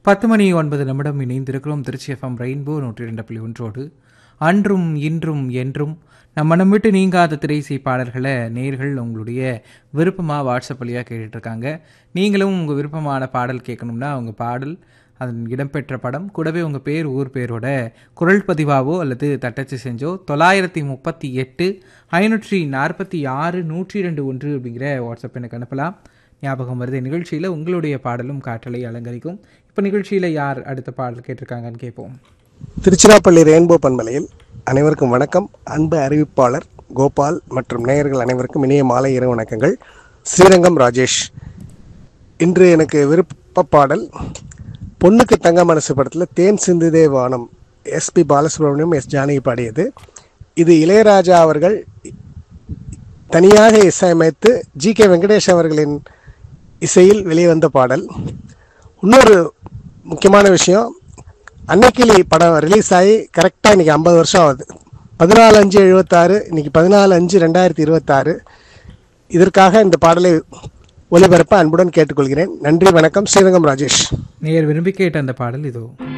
பத்து மணி ஒன்பது நிமிடம் இணைந்திருக்கிறோம் திருச்சி எஃப்எம் ரெயின்போ நூற்றி இரண்டு புள்ளி ஒன்றோடு அன்றும் இன்றும் என்றும் நம்ம மனம் விட்டு நீங்காத திரைசை பாடல்களை நேர்கள் உங்களுடைய விருப்பமாக வாட்ஸ்அப் வழியாக கேட்டுட்ருக்காங்க நீங்களும் உங்கள் விருப்பமான பாடல் கேட்கணும்னா உங்கள் பாடல் அதன் இடம்பெற்ற படம் கூடவே உங்கள் பேர் ஊர் பேரோட குரல் பதிவாவோ அல்லது தட்டச்சு செஞ்சோ தொள்ளாயிரத்தி முப்பத்தி எட்டு ஐநூற்றி நாற்பத்தி ஆறு நூற்றி ரெண்டு ஒன்று அப்படிங்கிற வாட்ஸ்அப் எனக்கு அனுப்பலாம் ஞாபகம் வருது நிகழ்ச்சியில் உங்களுடைய பாடலும் காற்றலை அலங்கரிக்கும் இப்போ நிகழ்ச்சியில் யார் அடுத்த பாடல் கேட்டிருக்காங்கன்னு கேட்போம் திருச்சிராப்பள்ளி ரெயின்போ பண்பலையில் அனைவருக்கும் வணக்கம் அன்பு அறிவிப்பாளர் கோபால் மற்றும் நேயர்கள் அனைவருக்கும் இனிய மாலை இரவு வணக்கங்கள் ஸ்ரீரங்கம் ராஜேஷ் இன்று எனக்கு விருப்ப பாடல் பொண்ணுக்கு தங்க மனசு படத்தில் தேன் சிந்துதே வானம் எஸ்பி பாலசுப்ரமணியம் எஸ் ஜானகி பாடியது இது இளையராஜா அவர்கள் தனியாக இசையமைத்து ஜி கே வெங்கடேஷ் அவர்களின் இசையில் வெளிவந்த பாடல் இன்னொரு முக்கியமான விஷயம் அன்னைக்கிளி படம் ரிலீஸ் ஆகி கரெக்டாக இன்றைக்கி ஐம்பது வருஷம் ஆகுது பதினாலு அஞ்சு எழுபத்தாறு இன்றைக்கி பதினாலு அஞ்சு ரெண்டாயிரத்தி இருபத்தாறு இதற்காக இந்த பாடலை ஒளிபரப்ப அன்புடன் கேட்டுக்கொள்கிறேன் நன்றி வணக்கம் ஸ்ரீரங்கம் ராஜேஷ் நேயர் விரும்பி கேட்ட அந்த பாடல் இதோ